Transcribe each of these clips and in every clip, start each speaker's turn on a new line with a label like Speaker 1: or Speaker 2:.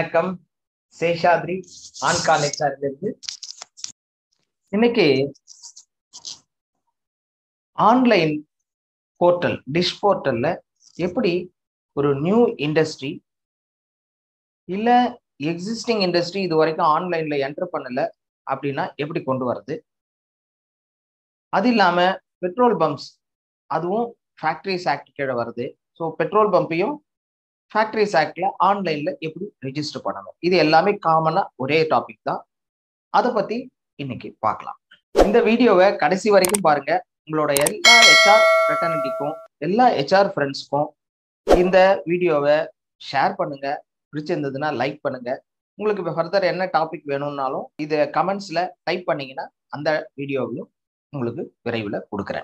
Speaker 1: வணக்கம் சேஷாத்ரி ஆன்கால் இருந்து இன்னைக்கு ஆன்லைன் போர்ட்டல் டிஷ் போர்ட்டல்ல எப்படி ஒரு நியூ இண்டஸ்ட்ரி இல்ல எக்ஸிஸ்டிங் இண்டஸ்ட்ரி இது வரைக்கும் ஆன்லைன்ல என்டர் பண்ணல அப்படின்னா எப்படி கொண்டு வர்றது அது இல்லாம பெட்ரோல் பம்ப்ஸ் அதுவும் ஃபேக்டரிஸ் ஆக்ட் கீழே வருது ஸோ பெட்ரோல் பம்பையும் ஃபேக்டரிஸ் ஆக்ட்ல ஆன்லைன்ல எப்படி ரெஜிஸ்டர் பண்ணணும் இது எல்லாமே காமனா ஒரே டாபிக் தான் அதை பத்தி இன்னைக்கு பார்க்கலாம் இந்த வீடியோவை கடைசி வரைக்கும் பாருங்க உங்களோட எல்லா ஹெச்ஆர் ஃப்ரெட்டர்னிட்டிக்கும் எல்லா ஹெச்ஆர் ஃப்ரெண்ட்ஸ்க்கும் இந்த வீடியோவை ஷேர் பண்ணுங்க பிடிச்சிருந்ததுன்னா லைக் பண்ணுங்க உங்களுக்கு இப்போ ஃபர்தர் என்ன டாபிக் வேணும்னாலும் இதை கமெண்ட்ஸ்ல டைப் பண்ணீங்கன்னா அந்த வீடியோவையும் உங்களுக்கு விரைவில் கொடுக்குறேன்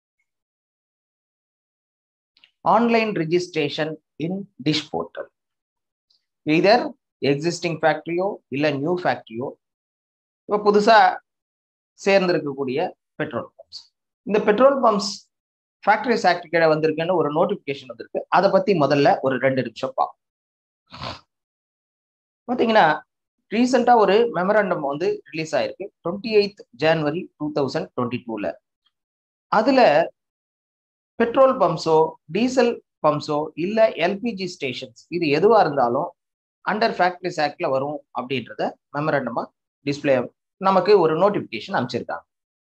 Speaker 1: online registration in DISH portal இதர் எக்ஸிஸ்டிங் ஃபேக்ட்ரியோ இல்லை நியூ ஃபேக்ட்ரியோ இப்போ புதுசாக சேர்ந்திருக்கக்கூடிய பெட்ரோல் பம்ப்ஸ் இந்த பெட்ரோல் பம்ப்ஸ் ஃபேக்டரிஸ் ஆக்ட் கீழே வந்திருக்குன்னு ஒரு நோட்டிஃபிகேஷன் வந்திருக்கு அதை பற்றி முதல்ல ஒரு ரெண்டு நிமிஷம் பார்ப்போம் பார்த்தீங்கன்னா ரீசெண்டாக ஒரு மெமரண்டம் வந்து ரிலீஸ் ஆயிருக்கு twenty eighth January two thousand twenty டூவில் அதில் பெட்ரோல் பம்ப்ஸோ டீசல் பம்ப்ஸோ இல்லை எல்பிஜி ஸ்டேஷன்ஸ் இது எதுவாக இருந்தாலும் அண்டர் ஃபேக்டரிஸ் ஆக்டில் வரும் அப்படின்றத மெமரண்டமாக டிஸ்பிளே நமக்கு ஒரு நோட்டிஃபிகேஷன் அமைச்சிருக்காங்க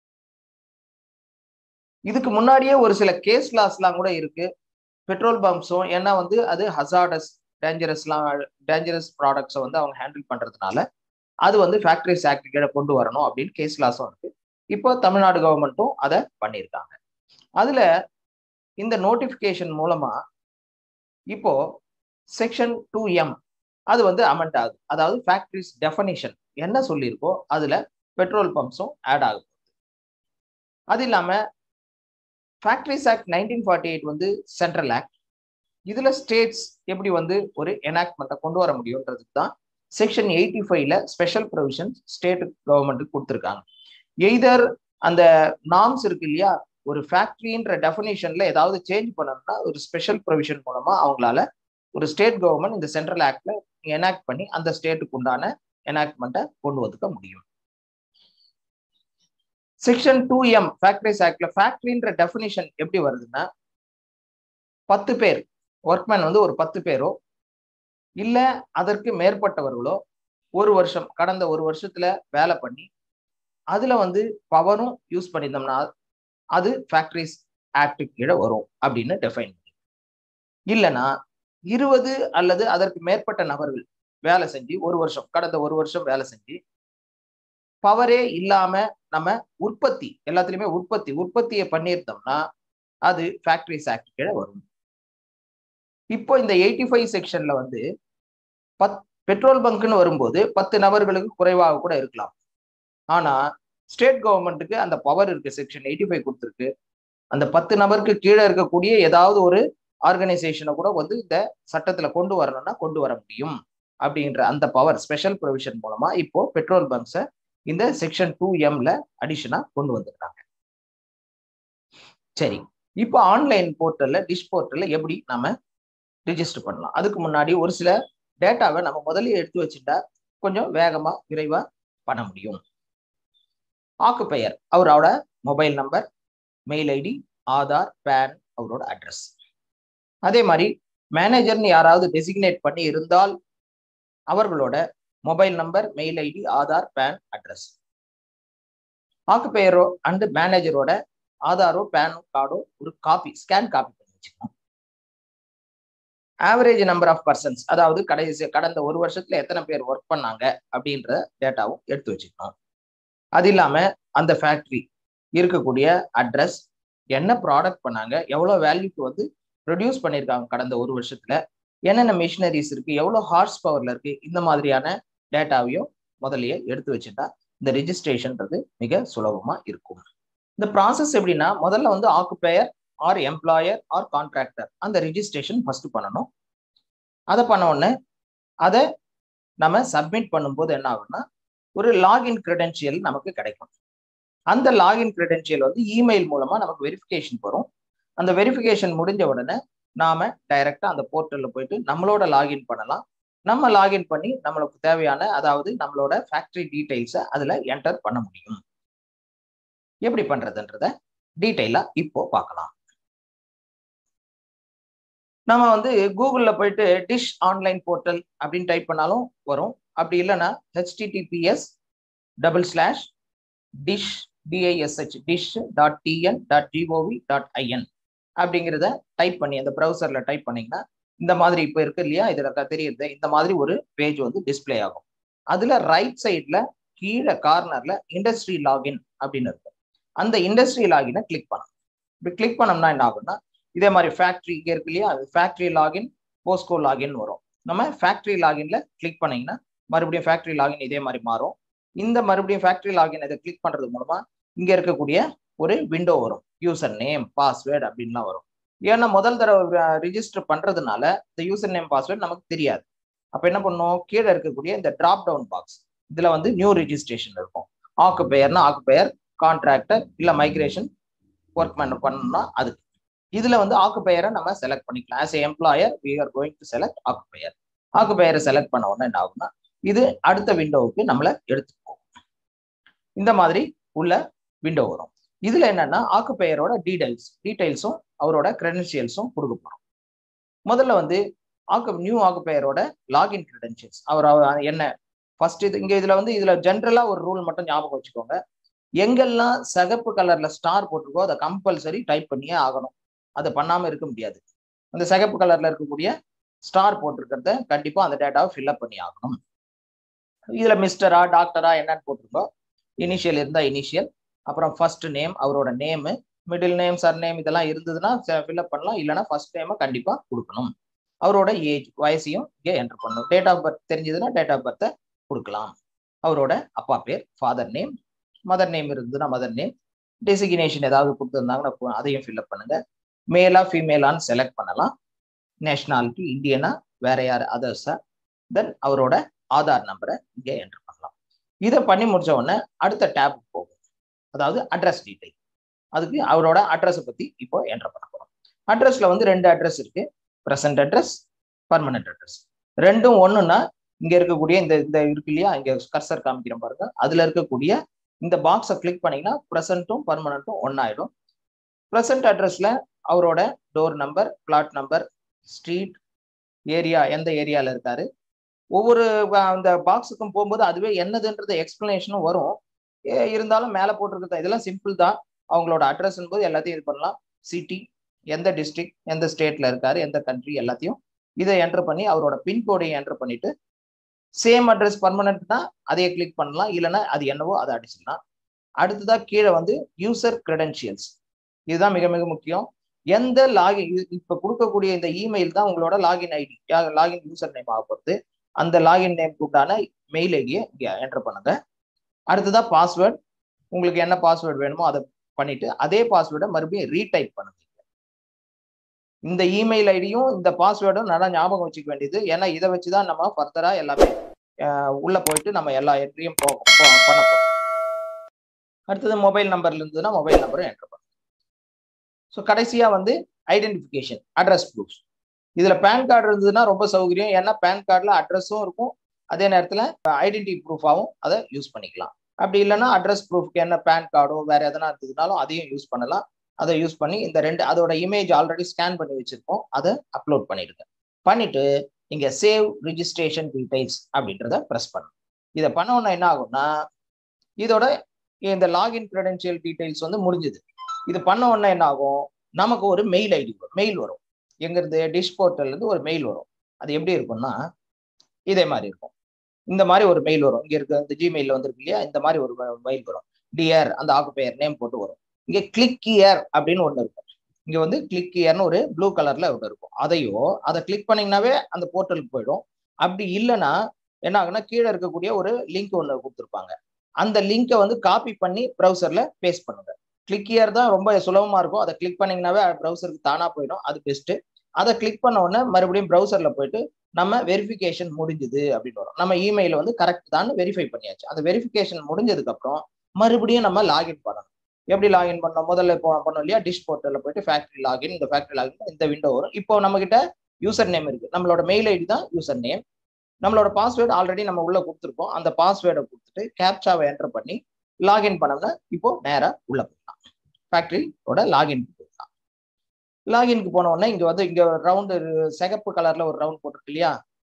Speaker 1: இதுக்கு முன்னாடியே ஒரு சில கேஸ் லாஸ்லாம் கூட இருக்கு பெட்ரோல் பம்ப்ஸும் ஏன்னா வந்து அது ஹசார்டஸ் டேஞ்சரஸ்லாம் டேஞ்சரஸ் ப்ராடக்ட்ஸை வந்து அவங்க ஹேண்டில் பண்ணுறதுனால அது வந்து ஃபேக்டரிஸ் ஆக்ட் கீழே கொண்டு வரணும் அப்படின்னு கேஸ் லாஸும் இருக்கு இப்போ தமிழ்நாடு கவர்மெண்ட்டும் அதை பண்ணியிருக்காங்க அதில் இந்த நோட்டிஃபிகேஷன் மூலமா இப்போ செக்ஷன் டூ எம் அது வந்து அமெண்ட் ஆகுது அதாவது ஃபேக்டரிஸ் டெஃபனிஷன் என்ன சொல்லியிருக்கோ அதுல பெட்ரோல் பம்ப்ஸும் ஆட் ஆகுது அது இல்லாம factories act nineteen forty eight வந்து சென்ட்ரல் ஆக்ட் இதுல ஸ்டேட்ஸ் எப்படி வந்து ஒரு எனாக்ட்மெண்ட்டை கொண்டு வர முடியும்ன்றதுக்கு தான் செக்ஷன் எயிட்டி ஃபைவ்ல ஸ்பெஷல் ப்ரொவிஷன் ஸ்டேட் கவர்மெண்ட்டுக்கு கொடுத்துருக்காங்க எய்தர் அந்த நார்ம்ஸ் இருக்கு இல்லையா ஒரு ஃபேக்டரின்ற டெஃபினேஷன்ல ஏதாவது சேஞ்ச் பண்ணணும்னா ஒரு ஸ்பெஷல் ப்ரொவிஷன் மூலமா அவங்களால ஒரு ஸ்டேட் கவர்மெண்ட் இந்த சென்ட்ரல் ஆக்ட்ல எனாக்ட் பண்ணி அந்த ஸ்டேட்டுக்கு உண்டான எனாக்ட்மெண்ட்டை கொண்டு வந்துக்க முடியும் செக்ஷன் டூ எம் ஃபேக்டரிஸ் ஆக்ட்ல ஃபேக்டரின்ற டெஃபினேஷன் எப்படி வருதுன்னா பத்து பேர் ஒர்க்மேன் வந்து ஒரு பத்து பேரோ இல்ல அதற்கு மேற்பட்டவர்களோ ஒரு வருஷம் கடந்த ஒரு வருஷத்துல வேலை பண்ணி அதுல வந்து பவரும் யூஸ் பண்ணியிருந்தோம்னா அது ஃபேக்டரிஸ் ஆக்ட் கீழே வரும் அப்படின்னு டிஃபைன் பண்ணி இல்லைன்னா இருபது அல்லது அதற்கு மேற்பட்ட நபர்கள் வேலை செஞ்சு ஒரு வருஷம் கடந்த ஒரு வருஷம் வேலை செஞ்சு பவரே இல்லாம நம்ம உற்பத்தி எல்லாத்துலயுமே உற்பத்தி உற்பத்தியை பண்ணியிருந்தோம்னா அது ஃபேக்டரிஸ் ஆக்ட் கீழே வரும் இப்போ இந்த எயிட்டி ஃபைவ் செக்ஷன்ல வந்து பத் பெட்ரோல் பங்க்னு வரும்போது பத்து நபர்களுக்கு குறைவாக கூட இருக்கலாம் ஆனா ஸ்டேட் கவர்மெண்ட்டுக்கு அந்த பவர் இருக்கு செக்ஷன் எயிட்டி ஃபைவ் கொடுத்துருக்கு அந்த பத்து நபருக்கு கீழே இருக்கக்கூடிய ஏதாவது ஒரு ஆர்கனைசேஷனை கூட வந்து இந்த சட்டத்துல கொண்டு வரணும்னா கொண்டு வர முடியும் அப்படின்ற அந்த பவர் ஸ்பெஷல் ப்ரொவிஷன் மூலமா இப்போ பெட்ரோல் பங்க்ஸை இந்த செக்ஷன் டூ எம்ல அடிஷனா கொண்டு வந்திருக்காங்க சரி இப்போ ஆன்லைன் போர்ட்டல்ல டிஷ் போர்ட்டல்ல எப்படி நம்ம ரிஜிஸ்டர் பண்ணலாம் அதுக்கு முன்னாடி ஒரு சில டேட்டாவை நம்ம முதல்ல எடுத்து வச்சுட்டா கொஞ்சம் வேகமா விரைவா பண்ண முடியும் ஆக்குப்பெயர் அவரோட mobile number mail ID Aadhaar PAN அவரோட அட்ரஸ் அதே மாதிரி மேனேஜர்னு யாராவது டெசிக்னேட் பண்ணி இருந்தால் அவர்களோட mobile number mail ID Aadhaar PAN address ஆக்குப்பெயரோ அண்டு மேனேஜரோட ஆதாரோ பேன் கார்டோ ஒரு காப்பி ஸ்கேன் காப்பி பண்ணி வச்சுக்கணும் ஆவரேஜ் நம்பர் ஆஃப் பர்சன்ஸ் அதாவது கடைசி கடந்த ஒரு வருஷத்துல எத்தனை பேர் ஒர்க் பண்ணாங்க அப்படின்ற டேட்டாவும் எடுத்து வச்சுக்கணும் அது இல்லாம அந்த ஃபேக்ட்ரி இருக்கக்கூடிய அட்ரஸ் என்ன ப்ராடக்ட் பண்ணாங்க எவ்வளோ வேல்யூக்கு வந்து ப்ரொடியூஸ் பண்ணியிருக்காங்க கடந்த ஒரு வருஷத்துல என்னென்ன மிஷினரிஸ் இருக்கு எவ்வளோ ஹார்ஸ் பவர்ல இருக்கு இந்த மாதிரியான டேட்டாவையும் முதலையே எடுத்து வச்சுட்டா இந்த ரிஜிஸ்ட்ரேஷன்ன்றது மிக சுலபமா இருக்கும் இந்த ப்ராசஸ் எப்படின்னா முதல்ல வந்து occupier or employer or contractor அந்த ரிஜிஸ்ட்ரேஷன் ஃபர்ஸ்ட் பண்ணணும் அதை பண்ண உடனே அதை நம்ம சப்மிட் பண்ணும்போது என்ன ஆகும்னா ஒரு லாகின் கிரெடென்ஷியல் நமக்கு கிடைக்கும் அந்த லாகின் கிரெடென்ஷியல் வந்து இமெயில் மூலமா நமக்கு வெரிஃபிகேஷன் வரும் அந்த வெரிஃபிகேஷன் முடிஞ்ச உடனே நாம டைரக்டா அந்த போர்ட்டல்ல போயிட்டு நம்மளோட லாகின் பண்ணலாம் நம்ம லாகின் பண்ணி நம்மளுக்கு தேவையான அதாவது நம்மளோட ஃபேக்டரி டீடைல்ஸை அதில் என்டர் பண்ண முடியும் எப்படி பண்றதுன்றத டீட்டெயிலா இப்போ பார்க்கலாம் நம்ம வந்து கூகுளில் போயிட்டு டிஷ் ஆன்லைன் போர்ட்டல் அப்படின்னு டைப் பண்ணாலும் வரும் அப்படி இல்லைன்னா HTTPS double slash DISH DISH DISH dot TN dot GOV dot IN அப்படிங்கிறத டைப் பண்ணி அந்த ப்ரௌசரில் டைப் பண்ணிங்கன்னா இந்த மாதிரி இப்போ இருக்கு இல்லையா இதில் தெரியுது இந்த மாதிரி ஒரு பேஜ் வந்து டிஸ்பிளே ஆகும் அதில் ரைட் சைடில் கீழே கார்னரில் இண்டஸ்ட்ரி லாகின் அப்படின்னு இருக்கும் அந்த இண்டஸ்ட்ரி லாகினை கிளிக் பண்ணணும் இப்படி கிளிக் பண்ணோம்னா என்ன ஆகும்னா இதே மாதிரி ஃபேக்ட்ரி இங்கே இருக்கு இல்லையா அது ஃபேக்ட்ரி லாகின் போஸ்கோ லாகின் வரும் நம்ம ஃபேக்ட்ரி லாகின்ல கிளிக் பண்ணீங்கன்னா மறுபடியும் ஃபேக்ட்ரி லாகின் இதே மாதிரி மாறும் இந்த மறுபடியும் ஃபேக்ட்ரி லாகின் இதை கிளிக் பண்றது மூலமா இங்க இருக்கக்கூடிய ஒரு விண்டோ வரும் யூசர் நேம் பாஸ்வேர்டு அப்படின்லாம் வரும் ஏன்னா முதல் தடவை ரிஜிஸ்டர் பண்றதுனால இந்த யூசர் நேம் பாஸ்வேர்டு நமக்கு தெரியாது அப்ப என்ன பண்ணும் கீழே இருக்கக்கூடிய இந்த டிராப் டவுன் பாக்ஸ் இதுல வந்து நியூ ரிஜிஸ்ட்ரேஷன் இருக்கும் ஆக்குபெயர்னா ஆக்குபெயர் கான்ட்ராக்டர் இல்ல மைக்ரேஷன் ஒர்க் பண்ண பண்ணணும்னா அதுக்கு இதுல வந்து ஆக்குபெயரை நம்ம செலக்ட் பண்ணிக்கலாம் as employer we are going to select occupier ஆக்குபெயரை செலக்ட் பண்ண உடனே என்ன ஆகும்னா இது அடுத்த விண்டோவுக்கு நம்மளை எடுத்து போகும் இந்த மாதிரி உள்ள விண்டோ வரும் இதுல என்னன்னா ஆக்குபெயரோட டீடைல்ஸ் டீடைல்ஸும் அவரோட கிரெடென்ஷியல்ஸும் கொடுக்க போறோம் முதல்ல வந்து ஆக்கு நியூ ஆக்குபெயரோட லாகின் கிரெடென்ஷியல்ஸ் அவர் என்ன ஃபர்ஸ்ட் இது இங்க இதுல வந்து இதுல ஜென்ரலா ஒரு ரூல் மட்டும் ஞாபகம் வச்சுக்கோங்க எங்கெல்லாம் சிகப்பு கலர்ல ஸ்டார் போட்டிருக்கோ அதை கம்பல்சரி டைப் பண்ணியே ஆகணும் அதை பண்ணாம இருக்க முடியாது அந்த சிகப்பு கலர்ல இருக்கக்கூடிய ஸ்டார் போட்டிருக்கிறத கண்டிப்பா அந்த டேட்டாவை ஃபில்அப் பண்ணி ஆகணும் இதுல மிஸ்டரா டாக்டரா என்னன்னு போட்டிருக்கோ இனிஷியல் இருந்தா இனிஷியல் அப்புறம் ஃபர்ஸ்ட் நேம் அவரோட name middle name surname இதெல்லாம் இருந்ததுன்னா ஃபில்அப் பண்ணலாம் இல்லைன்னா ஃபர்ஸ்ட் நேமை கண்டிப்பா கொடுக்கணும் அவரோட ஏஜ் வயசையும் இங்கே என்டர் பண்ணணும் டேட் ஆஃப் பர்த் தெரிஞ்சதுன்னா டேட் ஆஃப் பர்த்தை கொடுக்கலாம் அவரோட அப்பா பேர் ஃபாதர் நேம் மதர் நேம் இருந்ததுன்னா மதர் நேம் டெசிக்னேஷன் ஏதாவது கொடுத்துருந்தாங்கன்னா அதையும் ஃபில்அப் பண்ணுங்க மேலா ஃபீமேலான்னு செலக்ட் பண்ணலாம் நேஷனாலிட்டி இந்தியனா வேற யார் அதர்ஸா தென் அவரோட ஆதார் நம்பரை இங்கே என்டர் பண்ணலாம் இதை பண்ணி முடிச்ச உடனே அடுத்த டேப் போகும் அதாவது அட்ரஸ் டீடைல் அதுக்கு அவரோட அட்ரஸை பத்தி இப்போ என்டர் பண்ண போறோம் அட்ரஸ்ல வந்து ரெண்டு அட்ரஸ் இருக்கு ப்ரெசன்ட் அட்ரஸ் பர்மனன்ட் அட்ரஸ் ரெண்டும் ஒண்ணுன்னா இங்க இருக்கக்கூடிய இந்த இந்த இருக்கு இல்லையா இங்க கர்சர் காமிக்கிறோம் பாருங்க அதுல இருக்கக்கூடிய இந்த பாக்ஸை கிளிக் பண்ணீங்கன்னா ப்ரெசன்ட்டும் பர்மனண்ட்டும் ஒன்னாயிடும் ப்ரெசன்ட் அட்ரஸ்ல அவரோட door number flat number street area எந்த ஏரியால இருக்காரு ஒவ்வொரு அந்த பாக்ஸுக்கும் போகும்போது அதுவே என்னதுன்றது எக்ஸ்பிளனேஷனும் வரும் இருந்தாலும் மேலே போட்டிருக்கிறது இதெல்லாம் சிம்பிள் தான் அவங்களோட அட்ரஸ் போது எல்லாத்தையும் இது பண்ணலாம் சிட்டி எந்த டிஸ்ட்ரிக்ட் எந்த ஸ்டேட்ல இருக்காரு எந்த கண்ட்ரி எல்லாத்தையும் இதை என்டர் பண்ணி அவரோட பின்கோடையும் என்டர் பண்ணிட்டு சேம் அட்ரஸ் பர்மனன்ட்னா அதையே கிளிக் பண்ணலாம் இல்லைன்னா அது என்னவோ அதை அடிச்சிடலாம் அடுத்ததா கீழே வந்து யூசர் கிரெடென்ஷியல்ஸ் இதுதான் மிக மிக முக்கியம் எந்த லாகின் இப்ப கொடுக்கக்கூடிய இந்த இமெயில் தான் உங்களோட login ID login user name ஆக போகிறது அந்த லாகின் நேம் கூட்டான மெயில் ஐடியை இங்கே என்டர் பண்ணுங்க அடுத்ததா பாஸ்வேர்ட் உங்களுக்கு என்ன பாஸ்வேர்டு வேணுமோ அதை பண்ணிட்டு அதே பாஸ்வேர்டை மறுபடியும் ரீடைப் பண்ணுங்க இந்த இமெயில் ஐடியும் இந்த பாஸ்வேர்டும் நல்லா ஞாபகம் வச்சுக்க வேண்டியது ஏன்னா இதை வச்சுதான் நம்ம ஃபர்தரா எல்லாமே உள்ள போயிட்டு நம்ம எல்லா என்ட்ரியும் போகும் பண்ண போறோம் அடுத்தது மொபைல் நம்பர்ல இருந்ததுன்னா மொபைல் நம்பரும் என்டர் பண்ணுங்க ஸோ கடைசியா வந்து ஐடென்டிஃபிகேஷன் அட்ரஸ் ப்ரூஃப் இதுல பேன் கார்டு இருந்ததுன்னா ரொம்ப சௌகரியம் ஏன்னா பேன் கார்டில் அட்ரஸும் இருக்கும் அதே நேரத்தில் ஐடென்டி ப்ரூஃபாகவும் அதை யூஸ் பண்ணிக்கலாம் அப்படி இல்லைன்னா அட்ரஸ் ப்ரூஃப்க்கு என்ன பேன் கார்டோ வேற எதனா இருந்ததுனாலும் அதையும் யூஸ் பண்ணலாம் அதை யூஸ் பண்ணி இந்த ரெண்டு அதோட இமேஜ் ஆல்ரெடி ஸ்கேன் பண்ணி வச்சிருக்கோம் அதை அப்லோட் பண்ணிடுங்க பண்ணிட்டு இங்க சேவ் ரிஜிஸ்ட்ரேஷன் டீடைல்ஸ் அப்படின்றத ப்ரெஸ் பண்ணும் இதை பண்ண உடனே என்ன ஆகும்னா இதோட இந்த லாகின் கிரெடென்ஷியல் டீடைல்ஸ் வந்து முடிஞ்சுது இது பண்ண உடனே என்ன ஆகும் நமக்கு ஒரு மெயில் ஐடி வரும் மெயில் வரும் எங்கிருந்து டிஷ் போர்ட்டல்ல இருந்து ஒரு மெயில் வரும் அது எப்படி இருக்கும்னா இதே மாதிரி இருக்கும் இந்த மாதிரி ஒரு மெயில் வரும் இங்க இருக்க இந்த ஜிமெயில வந்துருக்கு இல்லையா இந்த மாதிரி ஒரு மெயில் வரும் டிஆர் அந்த ஆக்குப்பெயர் நேம் போட்டு வரும் இங்க கிளிக் இயர் அப்படின்னு ஒண்ணு இருக்கும் இங்க வந்து கிளிக் இயர்னு ஒரு ப்ளூ கலர்ல ஒன்று இருக்கும் அதையோ அதை கிளிக் பண்ணீங்கன்னாவே அந்த போர்ட்டலுக்கு போயிடும் அப்படி இல்லைன்னா என்ன ஆகுனா கீழே இருக்கக்கூடிய ஒரு லிங்க் ஒன்று கொடுத்துருப்பாங்க அந்த லிங்கை வந்து காப்பி பண்ணி ப்ரௌசர்ல பேஸ்ட் பண்ணுங்க கிளிக் இயர் தான் ரொம்ப சுலபமா இருக்கும் அதை கிளிக் பண்ணீங்கன்னாவே ப்ரௌசருக்கு தானா போயிடும் அது பெஸ்ட் அதை கிளிக் பண்ண உடனே மறுபடியும் ப்ரௌசர்ல போயிட்டு நம்ம வெரிஃபிகேஷன் முடிஞ்சுது அப்படின்னு வரும் நம்ம இமெயில் வந்து கரெக்ட் தான் வெரிஃபை பண்ணியாச்சு அந்த வெரிஃபிகேஷன் முடிஞ்சதுக்கு அப்புறம் மறுபடியும் நம்ம லாகின் பண்ணணும் எப்படி லாகின் பண்ணோம் முதல்ல இப்போ பண்ணோம் இல்லையா டிஷ் போர்ட்டலில் போயிட்டு ஃபேக்டரி லாகின் இந்த ஃபேக்டரி லாகின் இந்த விண்டோ வரும் இப்போ நம்ம கிட்ட யூசர் நேம் இருக்கு நம்மளோட மெயில் ஐடி தான் யூசர் நேம் நம்மளோட பாஸ்வேர்டு ஆல்ரெடி நம்ம உள்ள கொடுத்துருக்கோம் அந்த பாஸ்வேர்டை கொடுத்துட்டு கேப்சாவை என்டர் பண்ணி லாகின் பண்ணோம்னா இப்போ நேரா உள்ள போயிடலாம் ஃபேக்டரியோட லாகின் போயிடலாம் லாகின்க்கு போன உடனே இங்க வந்து இங்க ரவுண்டு சிகப்பு கலர்ல ஒரு ரவுண்ட் போட்டிருக்கு இல்லையா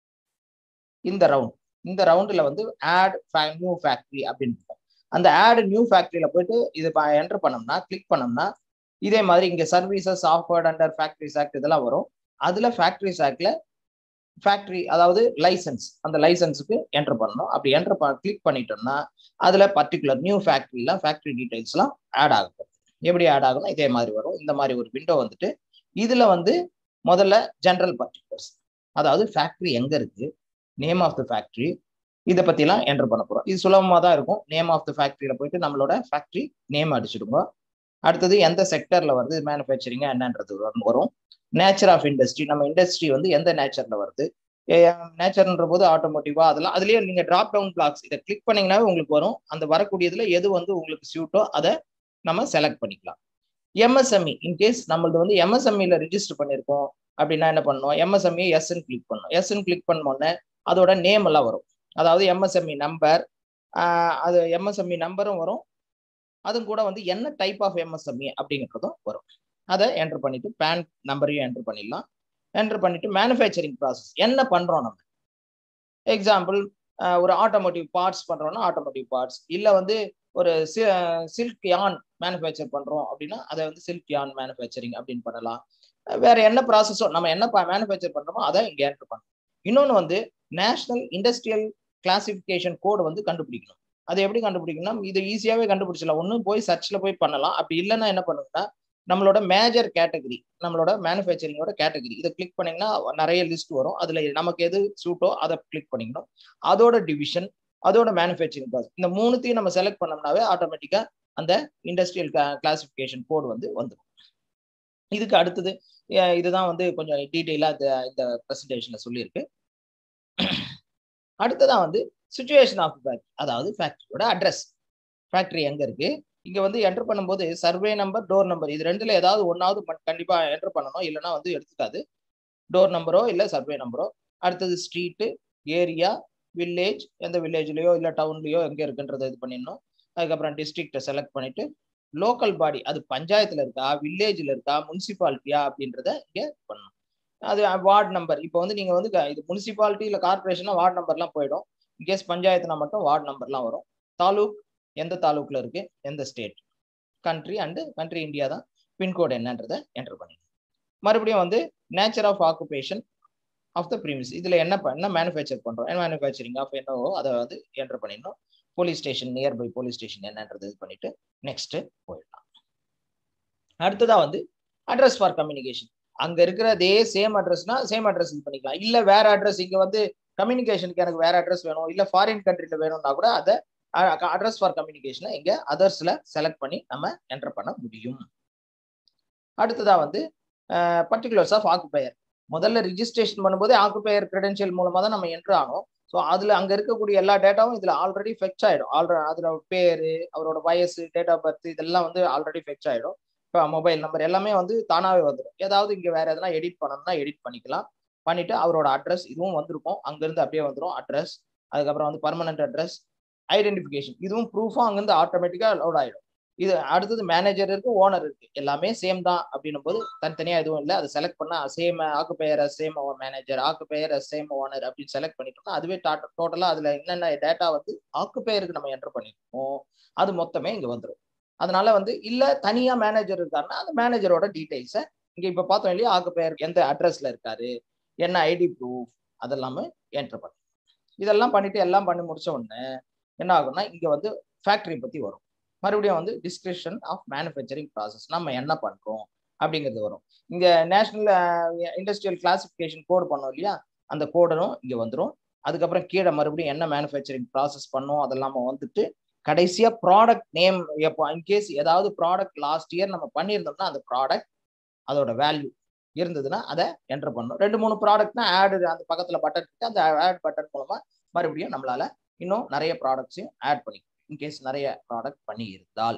Speaker 1: இந்த ரவுண்ட் இந்த ரவுண்டுல வந்து ஆட் நியூ ஃபேக்டரி அப்படின்னு இருக்கும் அந்த ஆட் நியூ ஃபேக்டரியில போயிட்டு இது என்டர் பண்ணோம்னா கிளிக் பண்ணோம்னா இதே மாதிரி இங்க services software under factories act இதெல்லாம் வரும் அதுல ஃபேக்டரிஸ் ஆக்ட்ல ஃபேக்டரி அதாவது லைசன்ஸ் அந்த லைசன்ஸுக்கு என்டர் பண்ணணும் அப்படி என்டர் பண்ண கிளிக் பண்ணிட்டோம்னா அதுல பர்டிகுலர் நியூ ஃபேக்டரியில ஃபேக்டரி டீடைல்ஸ்லாம் ஆட் ஆகும் எப்படி ஆட் ஆகும்னா இதே மாதிரி வரும் இந்த மாதிரி ஒரு விண்டோ வந்துட்டு இதுல வந்து முதல்ல ஜென்ரல் பர்டிகுலர்ஸ் அதாவது ஃபேக்டரி எங்க இருக்கு நேம் ஆஃப் த ஃபேக்டரி இதை பத்திலாம் என்டர் பண்ண போறோம் இது சுலபமாக தான் இருக்கும் நேம் ஆஃப் த ஃபேக்டரியில போயிட்டு நம்மளோட ஃபேக்டரி நேம் அடிச்சிடுங்க அடுத்தது எந்த செக்டர்ல வருது மேனுஃபேக்சரிங்கா என்னன்றது வரும் நேச்சர் ஆஃப் இண்டஸ்ட்ரி நம்ம இண்டஸ்ட்ரி வந்து எந்த நேச்சர்ல வருது நேச்சர்ன்ற போது ஆட்டோமோட்டிவா அதெல்லாம் அதுலயே நீங்க டிராப் டவுன் பிளாக்ஸ் இதை கிளிக் பண்ணீங்கன்னாவே உங்களுக்கு வரும் அந்த வரக்கூடியதுல எது வந்து உங்களுக்கு சியூட்டோ அதை நம்ம செலக்ட் பண்ணிக்கலாம் எம்எஸ்எம்இ இன்கேஸ் நம்மளது வந்து எம்எஸ்எம்இல ரிஜிஸ்டர் பண்ணியிருக்கோம் அப்படின்னா என்ன பண்ணணும் எம்எஸ்எம்இ எஸ்ன்னு கிளிக் பண்ணணும் எஸ்ன்னு கிளிக் பண்ணோடனே அதோட நேம் எல்லாம் வரும் அதாவது எம்எஸ்எம்இ நம்பர் அது எம்எஸ்எம்இ நம்பரும் வரும் அதுவும் கூட வந்து என்ன டைப் ஆஃப் எம்எஸ்எம்இ அப்படிங்கிறதும் வரும் அதை என்டர் பண்ணிட்டு பேன் நம்பரையும் என்டர் பண்ணிடலாம் என்டர் பண்ணிட்டு மேனுஃபேக்சரிங் ப்ராசஸ் என்ன பண்றோம் நம்ம எக்ஸாம்பிள் ஒரு ஆட்டோமோட்டிவ் பார்ட்ஸ் பண்றோம்னா ஆட்டோமோட்டிவ் பார்ட்ஸ் இல்லை வந்து ஒரு சில்க் யான் மேனுஃபேக்சர் பண்றோம் அப்படின்னா அதை வந்து சில்க் யான் மேனுஃபேக்சரிங் அப்படின்னு பண்ணலாம் வேற என்ன ப்ராசஸோ நம்ம என்ன மேனுஃபேக்சர் பண்றோமோ அதை இங்கே என்டர் பண்ணணும் இன்னொன்று வந்து நேஷனல் இண்டஸ்ட்ரியல் கிளாசிஃபிகேஷன் கோடு வந்து கண்டுபிடிக்கணும் அது எப்படி கண்டுபிடிக்கணும் இது ஈஸியாகவே கண்டுபிடிச்சலாம் ஒன்றும் போய் சர்ச்சில் போய் பண்ணலாம் அப்படி இல்லைன்னா என்ன பண்ணுங்கன்னா நம்மளோட மேஜர் கேட்டகரி நம்மளோட மேனுஃபேக்சரிங்கோட கேட்டகரி இதை கிளிக் பண்ணீங்கன்னா நிறைய லிஸ்ட் வரும் அதுல நமக்கு எது சூட்டோ அதை கிளிக் பண்ணிக்கணும் அதோட டிவிஷன் அதோட மேனுஃபேக்சரிங் ப்ராசஸ் இந்த மூணுத்தையும் நம்ம செலக்ட் பண்ணோம்னாவே ஆட்டோமேட்டிக்கா அந்த இண்டஸ்ட்ரியல் கிளாசிஃபிகேஷன் கோடு வந்து வந்துடும் இதுக்கு அடுத்தது இதுதான் வந்து கொஞ்சம் டீட்டெயிலா இந்த இந்த ப்ரெசன்டேஷன்ல சொல்லியிருக்கு அடுத்ததான் வந்து சுச்சுவேஷன் ஆஃப் ஃபேக்டரி அதாவது ஃபேக்டரியோட அட்ரஸ் ஃபேக்டரி எங்க இருக்கு இங்க வந்து என்டர் பண்ணும்போது சர்வே நம்பர் டோர் நம்பர் இது ரெண்டுல ஏதாவது ஒன்னாவது கண்டிப்பா என்டர் பண்ணணும் இல்லைன்னா வந்து எடுத்துக்காது டோர் நம்பரோ இல்லை சர்வே நம்பரோ அடுத்தது ஸ்ட்ரீட்டு ஏரியா வில்லேஜ் எந்த வில்லேஜ்லயோ இல்லை டவுன்லயோ எங்க இருக்குன்றதை இது பண்ணிடணும் அதுக்கப்புறம் டிஸ்ட்ரிக்டை செலக்ட் பண்ணிட்டு லோக்கல் பாடி அது பஞ்சாயத்துல இருக்கா வில்லேஜ்ல இருக்கா முனிசிபாலிட்டியா அப்படின்றத இங்க பண்ணணும் அது வார்டு நம்பர் இப்போ வந்து நீங்க வந்து இது முனிசிபாலிட்டி இல்லை கார்பரேஷனா வார்டு நம்பர்லாம் போயிடும் இன்கேஸ் பஞ்சாயத்துனா மட்டும் வார்டு நம்பர்லாம் வரும் தாலூக் எந்த தாலூக்ல இருக்கு எந்த state country and country India தான் பின்கோடு என்னன்றதை என்டர் பண்ணிடணும் மறுபடியும் வந்து nature of occupation of the premise இதுல என்ன என்ன மேனுஃபேக்சர் பண்றோம் என்ன மேனுஃபேக்சரிங் ஆஃப் என்னவோ அதை வந்து என்டர் பண்ணிடணும் police station nearby police station என்னன்றது இது பண்ணிட்டு நெக்ஸ்ட் போயிடலாம் அடுத்ததா வந்து அட்ரஸ் ஃபார் கம்யூனிகேஷன் அங்க இருக்கிற அதே சேம் அட்ரஸ்னா சேம் அட்ரஸ் இது பண்ணிக்கலாம் இல்ல வேற அட்ரஸ் இங்க வந்து கம்யூனிகேஷனுக்கு எனக்கு வேற அட்ரஸ் வேணும் இல்ல ஃபாரின் கண்ட்ரில வேணும்னா கூட அதை அட்ரஸ் ஃபார் கம்யூனிகேஷனை இங்க அதர்ஸ்ல செலக்ட் பண்ணி நம்ம என்டர் பண்ண முடியும் அடுத்ததா வந்து பர்டிகுலர்ஸ் ஆஃப் ஆக்குபயர் முதல்ல ரிஜிஸ்ட்ரேஷன் பண்ணும்போதே ஆக்குபயர் கிரெடென்ஷியல் மூலமா தான் நம்ம என்ட்ரு ஆகும் ஸோ அதுல அங்க இருக்கக்கூடிய எல்லா டேட்டாவும் இதுல ஆல்ரெடி ஃபெக்ச் ஆயிடும் ஆல்ரெடி அதுல பேரு அவரோட வயசு டேட் ஆஃப் பர்த் இதெல்லாம் வந்து ஆல்ரெடி ஃபெக்ச் ஆயிடும் இப்போ மொபைல் நம்பர் எல்லாமே வந்து தானாவே வந்துடும் ஏதாவது இங்க வேற எதனா எடிட் பண்ணணும்னா எடிட் பண்ணிக்கலாம் பண்ணிட்டு அவரோட அட்ரஸ் இதுவும் வந்திருக்கும் அங்கிருந்து அப்படியே வந்துடும் அட்ரஸ் அதுக்கப்புறம் வந்து பர்மனன்ட் அட்ரஸ் ஐடென்டிஃபிகேஷன் இதுவும் ப்ரூஃபும் அங்கிருந்து ஆட்டோமேட்டிக்காக லோட் ஆயிடும் இது அடுத்தது மேனேஜர் இருக்கு ஓனர் இருக்கு எல்லாமே சேம் தான் அப்படின்னும் போது தனித்தனியா எதுவும் இல்லை அதை செலக்ட் பண்ணா சேம் ஆக்கு பெயர் சேம் மேனேஜர் ஆக்கு பெயர் சேம் ஓனர் அப்படின்னு செலக்ட் பண்ணிட்டோம்னா அதுவே டோட்டலா அதுல என்னென்ன டேட்டா வந்து ஆக்கு பெயருக்கு நம்ம என்டர் பண்ணிருக்கோம் அது மொத்தமே இங்க வந்துடும் அதனால வந்து இல்ல தனியா மேனேஜர் இருக்காருன்னா அந்த மேனேஜரோட டீடைல்ஸை இங்க இப்ப பார்த்தோம் இல்லையா ஆக்கு பெயர் எந்த அட்ரஸ்ல இருக்காரு என்ன ஐடி ப்ரூஃப் அதெல்லாமே என்டர் பண்ணி இதெல்லாம் பண்ணிட்டு எல்லாம் பண்ணி முடிச்ச உடனே என்ன ஆகும்னா இங்க வந்து ஃபேக்டரி பத்தி வரும் மறுபடியும் வந்து டிஸ்கிரிப்ஷன் ஆஃப் மேனுஃபேக்சரிங் ப்ராசஸ் நம்ம என்ன பண்றோம் அப்படிங்கிறது வரும் இங்க நேஷனல் இண்டஸ்ட்ரியல் கிளாசிபிகேஷன் கோடு பண்ணோம் இல்லையா அந்த கோடனும் இங்க வந்துடும் அதுக்கப்புறம் கீழே மறுபடியும் என்ன மேனுஃபேக்சரிங் ப்ராசஸ் பண்ணோம் அதெல்லாம் வந்துட்டு கடைசியா ப்ராடக்ட் நேம் எப்போ இன்கேஸ் ஏதாவது ப்ராடக்ட் லாஸ்ட் இயர் நம்ம பண்ணியிருந்தோம்னா அந்த ப்ராடக்ட் அதோட வேல்யூ இருந்ததுன்னா அதை என்டர் பண்ணணும் ரெண்டு மூணு ப்ராடக்ட்னா ஆடு அந்த பக்கத்துல பட்டன் இருக்கு அந்த ஆட் பட்டன் மூலமா மறுபடியும் நம்மளால இன்னும் நிறைய ப்ராடக்ட்ஸையும் ஆட் பண்ணிக்கலாம் இன்கேஸ் நிறைய ப்ராடக்ட் பண்ணி இருந்தால்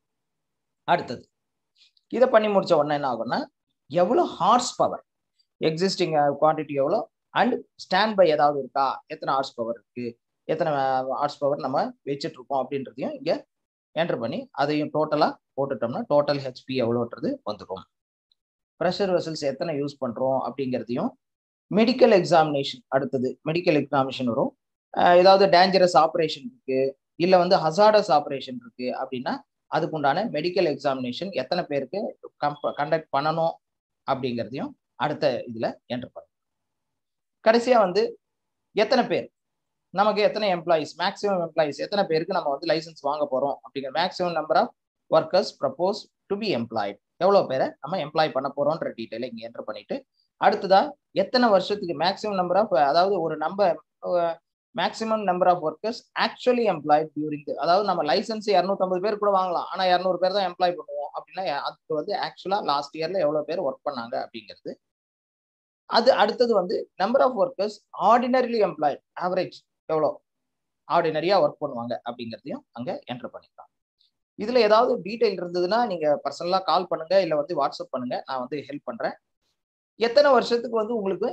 Speaker 1: அடுத்தது இதை பண்ணி முடிச்ச உடனே என்ன ஆகும்னா எவ்வளோ ஹார்ஸ் பவர் எக்ஸிஸ்டிங் குவான்டிட்டி எவ்வளோ அண்ட் ஸ்டாண்ட் பை ஏதாவது இருக்கா எத்தனை ஹார்ஸ் பவர் இருக்கு எத்தனை ஹார்ஸ் பவர் நம்ம வச்சுட்டு இருக்கோம் அப்படின்றதையும் இங்க என்டர் பண்ணி அதையும் டோட்டலா போட்டுட்டோம்னா டோட்டல் ஹெச்பி எவ்வளோன்றது வந்துடும் ப்ரெஷர் வெசல்ஸ் எத்தனை யூஸ் பண்றோம் அப்படிங்கிறதையும் மெடிக்கல் எக்ஸாமினேஷன் அடுத்தது மெடிக்கல் எக்ஸாமினேஷன் வரும் ஏதாவது டேஞ்சரஸ் ஆப்ரேஷன் இருக்கு இல்ல வந்து ஹசார்டஸ் ஆப்ரேஷன் இருக்கு அப்படின்னா அதுக்குண்டான மெடிக்கல் எக்ஸாமினேஷன் எத்தனை பேருக்கு கண்டக்ட் பண்ணணும் அப்படிங்கிறதையும் அடுத்த இதுல என்டர் பண்ணும் கடைசியா வந்து எத்தனை பேர் நமக்கு எத்தனை எம்ப்ளாயிஸ் மேக்ஸிமம் எம்ப்ளாயிஸ் எத்தனை பேருக்கு நம்ம வந்து லைசன்ஸ் வாங்க போறோம் அப்படிங்கிற maximum number of workers propose to be employed எவ்வளோ பேரை நம்ம எம்ப்ளாய் பண்ண போறோம்ன்ற டீட்டெயிலை இங்கே என்டர் பண்ணிட்டு அடுத்ததா எத்தனை வருஷத்துக்கு மேக்ஸிமம் நம்பர் ஆஃப் அதாவது ஒரு number maximum number of workers actually employed during அதாவது நம்ம லைசன்ஸ் இரநூத்தம்பது பேர் கூட வாங்கலாம் ஆனால் இரநூறு பேர் தான் எம்ப்ளாய் பண்ணுவோம் அப்படின்னா அதுக்கு வந்து ஆக்சுவலா லாஸ்ட் இயர்ல எவ்வளோ பேர் ஒர்க் பண்ணாங்க அப்படிங்கிறது அது அடுத்தது வந்து number of workers ordinarily employed average எவ்வளோ ஆர்டினரியா ஒர்க் பண்ணுவாங்க அப்படிங்கிறதையும் அங்கே என்டர் பண்ணிக்கலாம் இதுல ஏதாவது டீட்டெயில் இருந்ததுன்னா நீங்க பர்சனலா கால் பண்ணுங்க இல்லை வந்து வாட்ஸ்அப் பண்ணுங்க நான் வந்து ஹெல்ப் பண்றேன் எத்தனை வருஷத்துக்கு வந்து உங்களுக்கு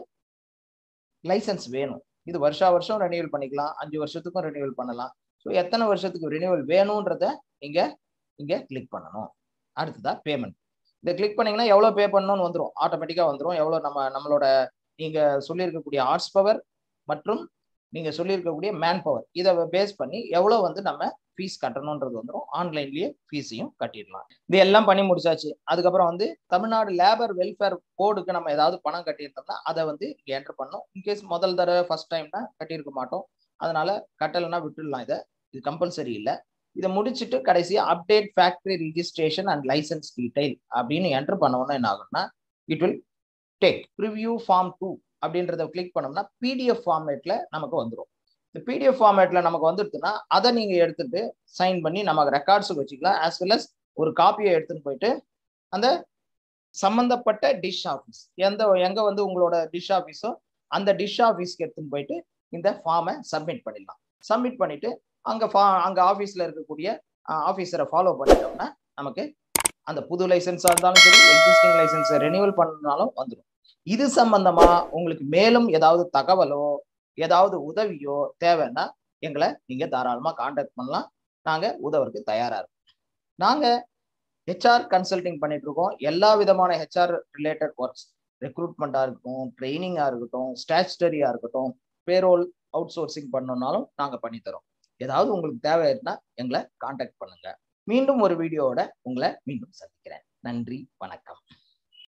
Speaker 1: லைசன்ஸ் வேணும் இது வருஷா வருஷம் ரெனியூவல் பண்ணிக்கலாம் அஞ்சு வருஷத்துக்கும் ரெனியூவல் பண்ணலாம் ஸோ எத்தனை வருஷத்துக்கு ரெனியூவல் வேணும்ன்றத நீங்க இங்க கிளிக் பண்ணணும் அடுத்ததா பேமெண்ட் இதை கிளிக் பண்ணீங்கன்னா எவ்வளோ பே பண்ணணும்னு வந்துடும் ஆட்டோமேட்டிக்காக வந்துடும் எவ்வளோ நம்ம நம்மளோட நீங்க சொல்லியிருக்கக்கூடிய ஆர்ட்ஸ் பவர் மற்றும் நீங்க சொல்லியிருக்கக்கூடிய மேன் பவர் இதை பேஸ் பண்ணி எவ்வளோ வந்து நம்ம ஃபீஸ் கட்டணுன்றது வந்துடும் ஆன்லைன்லயே ஃபீஸையும் கட்டிடலாம் இது எல்லாம் பண்ணி முடிச்சாச்சு அதுக்கப்புறம் வந்து தமிழ்நாடு லேபர் வெல்ஃபேர் போர்டுக்கு நம்ம ஏதாவது பணம் கட்டியிருந்தோம்னா அதை வந்து இங்க என்டர் பண்ணோம் இன்கேஸ் முதல் தடவை ஃபர்ஸ்ட் டைம்னா கட்டியிருக்க மாட்டோம் அதனால கட்டலைன்னா விட்டுடலாம் இதை இது கம்பல்சரி இல்லை இதை முடிச்சுட்டு கடைசியா update factory registration and licence detail அப்படின்னு என்டர் பண்ணோம்னா என்ன ஆகும்னா it will take preview form two அப்படின்றத கிளிக் பண்ணோம்னா பிடிஎஃப் ஃபார்மேட்ல நமக்கு வந்துடும் இந்த பிடிஎஃப் ஃபார்மேட்ல நமக்கு வந்துடுதுன்னா அதை நீங்க எடுத்துட்டு சைன் பண்ணி நமக்கு ரெக்கார்ட்ஸுக்கு வச்சுக்கலாம் ஆஸ் வெல் அஸ் ஒரு காப்பியை எடுத்துட்டு போயிட்டு அந்த சம்பந்தப்பட்ட டிஷ் ஆஃபீஸ் எந்த எங்க வந்து உங்களோட டிஷ் ஆஃபீஸோ அந்த டிஷ் ஆஃபீஸ்க்கு எடுத்துன்னு போயிட்டு இந்த ஃபார்மை சப்மிட் பண்ணிடலாம் சப்மிட் பண்ணிட்டு அங்க ஃபா அங்க ஆஃபீஸ்ல இருக்கக்கூடிய ஆஃபீஸரை ஃபாலோ பண்ணிட்டோம்னா நமக்கு அந்த புது லைசன்ஸா இருந்தாலும் சரி எக்ஸிஸ்டிங் லைசன்ஸை ரெனியூவல் பண்ணாலும் வந்துடும் இது சம்பந்தமா உங்களுக்கு மேலும் ஏதாவது தகவலோ ஏதாவது உதவியோ தேவைன்னா எங்களை நீங்க தாராளமா காண்டாக்ட் பண்ணலாம் நாங்க உதவுறதுக்கு தயாரா இருக்கோம் நாங்க ஹெச்ஆர் கன்சல்டிங் பண்ணிட்டு இருக்கோம் எல்லா விதமான ஹெச்ஆர் ரிலேட்டட் ஒர்க்ஸ் ரெக்ரூட்மெண்டா இருக்கட்டும் ட்ரைனிங்கா இருக்கட்டும் ஸ்டாச்சுட்டரியா இருக்கட்டும் பேரோல் அவுட் சோர்சிங் பண்ணணும்னாலும் நாங்க பண்ணித்தரோம் ஏதாவது உங்களுக்கு தேவை இருந்தா எங்களை காண்டாக்ட் பண்ணுங்க மீண்டும் ஒரு வீடியோவோட உங்களை மீண்டும் சந்திக்கிறேன் நன்றி வணக்கம்